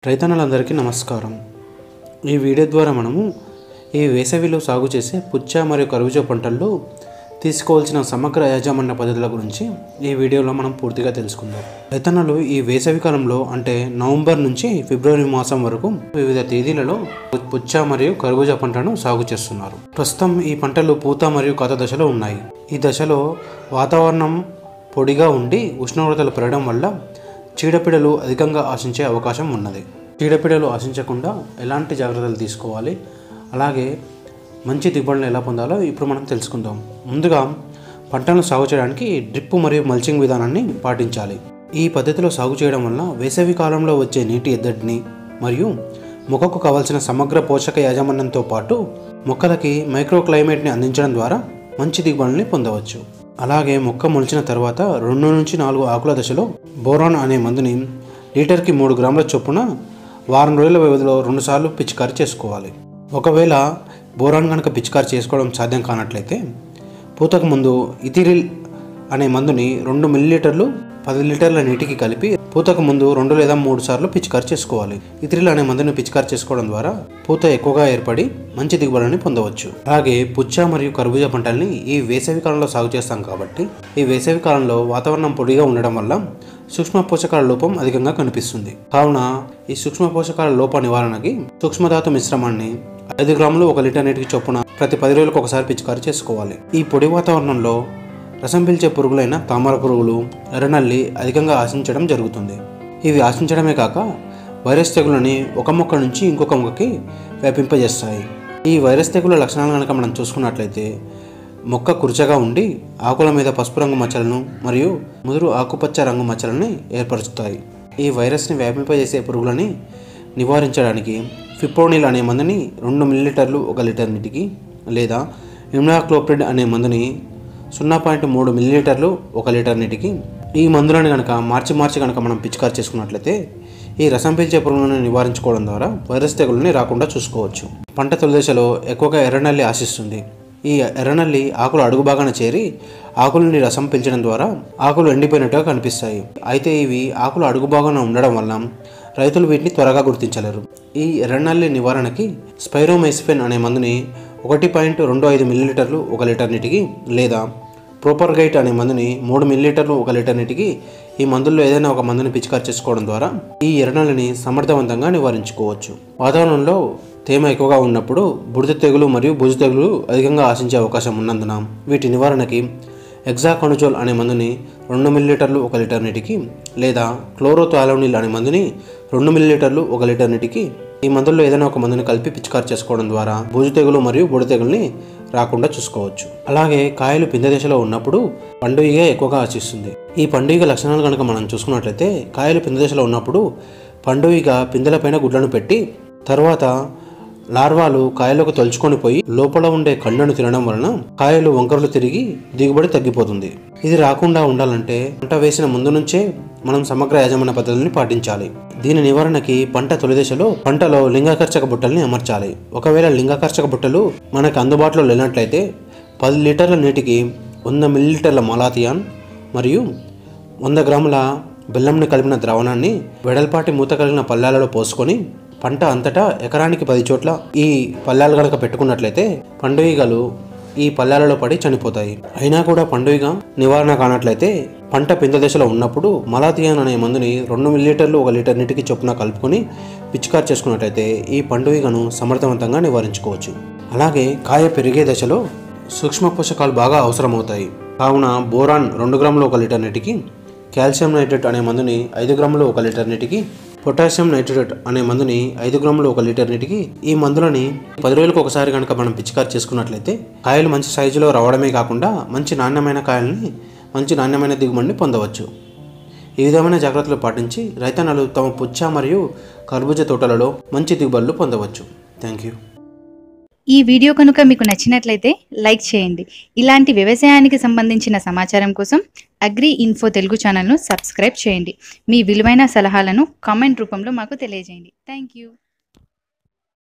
రైతన్నలందరికీ నమస్కారం ఈ వీడియో ద్వారా మనము ఈ వేసవిలో సాగు చేసే పుచ్చ మరియు కరువుజ పంటల్లో తీసుకోవాల్సిన సమగ్ర యాజమాన్య పద్ధతుల గురించి ఈ వీడియోలో మనం పూర్తిగా తెలుసుకుందాం రైతన్నలు ఈ వేసవి కాలంలో అంటే నవంబర్ నుంచి ఫిబ్రవరి మాసం వరకు వివిధ తేదీలలో పుచ్చ మరియు కరువుజ పంటను సాగు చేస్తున్నారు ప్రస్తుతం ఈ పంటలు పూత మరియు కథ దశలో ఉన్నాయి ఈ దశలో వాతావరణం పొడిగా ఉండి ఉష్ణోగ్రతలు పెరగడం వల్ల చీడపీడలు అధికంగా ఆశించే అవకాశం ఉన్నది చీడపీడలు ఆశించకుండా ఎలాంటి జాగ్రత్తలు తీసుకోవాలి అలాగే మంచి దిగుబడులు ఎలా పొందాలో ఇప్పుడు మనం తెలుసుకుందాం ముందుగా పంటలను సాగు చేయడానికి డ్రిప్ మరియు మల్చింగ్ విధానాన్ని పాటించాలి ఈ పద్ధతిలో సాగు చేయడం వల్ల వేసవి కాలంలో వచ్చే నీటి ఎద్దడిని మరియు మొక్కకు కావాల్సిన సమగ్ర పోషక యాజమాన్యంతో పాటు మొక్కలకి మైక్రో క్లైమేట్ని అందించడం ద్వారా మంచి దిగుబడుల్ని పొందవచ్చు అలాగే మొక్క మొలిచిన తర్వాత రెండు నుంచి నాలుగు ఆకుల దశలో బోరాన్ అనే మందుని లీటర్కి మూడు గ్రాముల చొప్పున వారం రోజుల వ్యవధిలో రెండుసార్లు పిచికారీ చేసుకోవాలి ఒకవేళ బోరాన్ కనుక పిచికారీ చేసుకోవడం సాధ్యం కానట్లయితే పూతకు ముందు ఇథిరిల్ అనే మందుని రెండు మిల్లీలీటర్లు పది లీటర్ల నీటికి కలిపి పూతకు ముందు రెండు లేదా మూడు సార్లు పిచికారి చేసుకోవాలి ఇథిరిల్ అనే మందుని పిచికారి చేసుకోవడం ద్వారా పూత ఎక్కువగా ఏర్పడి మంచి దిగుబడిని పొందవచ్చు అలాగే పుచ్చ మరియు కర్బూజా పంటల్ని ఈ వేసవి కాలంలో సాగు చేస్తాం కాబట్టి ఈ వేసవి కాలంలో వాతావరణం పొడిగా ఉండడం వల్ల సూక్ష్మ పోషకాల లోపం అధికంగా కనిపిస్తుంది కావున ఈ సూక్ష్మ పోషకాల లోప నివారణకి సూక్ష్మధాతు మిశ్రమాన్ని ఐదు గ్రాములు ఒక లీటర్ నీటికి చొప్పున ప్రతి పది రోజులకు ఒకసారి పిచికారి చేసుకోవాలి ఈ పొడి వాతావరణంలో రసం పీల్చే పురుగులైన తామర పురుగులు ఎర్రనల్లి అధికంగా ఆశించడం జరుగుతుంది ఇవి ఆశించడమే కాక వైరస్ తెగులని ఒక మొక్క నుంచి ఇంకొక మొక్కకి వ్యాపింపజేస్తాయి ఈ వైరస్ తెగుల లక్షణాలు కనుక మనం చూసుకున్నట్లయితే మొక్క కురుచగా ఉండి ఆకుల మీద పసుపు రంగు మచ్చలను మరియు ముదురు ఆకుపచ్చ రంగు మచ్చలని ఏర్పరుస్తాయి ఈ వైరస్ని వ్యాపింపజేసే పురుగులని నివారించడానికి ఫిప్రోనిల్ అనే మందుని రెండు మిల్లీలీటర్లు ఒక లీటర్ నీటికి లేదా ఇమ్నాక్లోప్రిడ్ అనే మందుని సున్నా పాయింట్ మూడు మిల్లీలీటర్లు ఒక లీటర్ నీటికి ఈ మందులను కనుక మార్చి మార్చి కనుక మనం పిచికారి చేసుకున్నట్లయితే ఈ రసం పీల్చే పురుగులను నివారించుకోవడం ద్వారా వైరస్ తెగులని రాకుండా చూసుకోవచ్చు పంట తొలి దశలో ఎక్కువగా ఎర్రనల్లి ఆశిస్తుంది ఈ ఎర్రనల్లి ఆకులు అడుగు భాగాన చేరి ఆకుల నుండి రసం పీల్చడం ద్వారా ఆకులు ఎండిపోయినట్టుగా కనిపిస్తాయి అయితే ఇవి ఆకులు అడుగు భాగాన ఉండడం వల్ల రైతులు వీటిని త్వరగా గుర్తించలేరు ఈ ఎర్రనల్లి నివారణకి స్పైరోమైసిఫెన్ అనే మందుని ఒకటి పాయింట్ రెండు ఐదు మిల్లీలీటర్లు ఒక లీటర్ నీటికి లేదా ప్రోపర్గైట్ అనే మందుని మూడు మిల్లీలీటర్లు ఒక లీటర్ నీటికి ఈ మందుల్లో ఏదైనా ఒక మందుని పిచికారి చేసుకోవడం ద్వారా ఈ ఎర్రనల్లిని సమర్థవంతంగా నివారించుకోవచ్చు వాతావరణంలో తేమ ఎక్కువగా ఉన్నప్పుడు బుడిద తెగులు మరియు బుజు తెగులు అధికంగా ఆశించే అవకాశం ఉన్నందున వీటి నివారణకి ఎగ్జాకానుజోల్ అనే మందుని రెండు మిల్లీలీటర్లు ఒక లీటర్ నీటికి లేదా క్లోరోథాలోనిల్ అనే మందుని రెండు మిల్లీలీటర్లు ఒక లీటర్ నీటికి ఈ మందుల్లో ఏదైనా ఒక మందుని కలిపి పిచికారి చేసుకోవడం ద్వారా బూజు తెగులు మరియు బుడి తెగుల్ని రాకుండా చూసుకోవచ్చు అలాగే కాయలు పిందె దశలో ఉన్నప్పుడు పండుగ ఎక్కువగా ఆశిస్తుంది ఈ పండుగ లక్షణాలు కనుక మనం చూసుకున్నట్లయితే కాయలు పిందె దశలో ఉన్నప్పుడు పండుగ పిందెలపైన గుడ్లను పెట్టి తర్వాత లార్వాలు కాయలకు తలుచుకొని పోయి లోపల ఉండే కండను తినడం వలన కాయలు వంకరలు తిరిగి దిగుబడి తగ్గిపోతుంది ఇది రాకుండా ఉండాలంటే పంట వేసిన ముందు నుంచే మనం సమగ్ర యాజమాన్య పద్ధతుల్ని పాటించాలి దీని నివారణకి పంట తొలి దశలో పంటలో లింగకర్చక బుట్టల్ని అమర్చాలి ఒకవేళ లింగకర్చక బుట్టలు మనకు అందుబాటులో లేనట్లయితే పది లీటర్ల నీటికి వంద మిల్లీలీటర్ల మలాథియాన్ మరియు వంద గ్రాముల బెల్లంని కలిపిన ద్రావణాన్ని వెడల్పాటి మూత కలిగిన పల్లాలలో పోసుకొని పంట అంతటా ఎకరానికి పది చోట్ల ఈ పల్లాలు కనుక పెట్టుకున్నట్లయితే పండుగలు ఈ పల్లాలలో పడి చనిపోతాయి అయినా కూడా పండుగ నివారణ కానట్లయితే పంట పింద దశలో ఉన్నప్పుడు మలాథియాన్ అనే మందుని రెండు మిల్లీలీటర్లు ఒక లీటర్ నీటికి చొప్పున కలుపుకొని పిచికారి చేసుకున్నట్లయితే ఈ పండుగను సమర్థవంతంగా నివారించుకోవచ్చు అలాగే కాయ పెరిగే దశలో సూక్ష్మ పోషకాలు బాగా అవసరమవుతాయి కావున బోరాన్ రెండు గ్రాములు ఒక లీటర్ నీటికి కాల్షియం నైట్రేట్ అనే మందుని ఐదు గ్రాములు ఒక లీటర్ నీటికి పొటాషియం నైట్రేట్ అనే మందుని ఐదు గ్రాములు ఒక లీటర్ నీటికి ఈ మందులని పది రోజులకు ఒకసారి కనుక మనం పిచికారి చేసుకున్నట్లయితే కాయలు మంచి సైజులో రావడమే కాకుండా మంచి నాణ్యమైన కాయల్ని మంచి నాణ్యమైన దిగుబడిని పొందవచ్చు ఈ విధమైన జాగ్రత్తలు పాటించి రైతన్నలు తమ పుచ్చ మరియు కర్బూజ తోటలలో మంచి దిగుబడులు పొందవచ్చు థ్యాంక్ యూ ఈ వీడియో కనుక మీకు నచ్చినట్లయితే లైక్ చేయండి ఇలాంటి వ్యవసాయానికి సంబంధించిన సమాచారం కోసం అగ్రి ఇన్ఫో తెలుగు ఛానల్ను సబ్స్క్రైబ్ చేయండి మీ విలువైన సలహాలను కామెంట్ రూపంలో మాకు తెలియజేయండి థ్యాంక్ యూ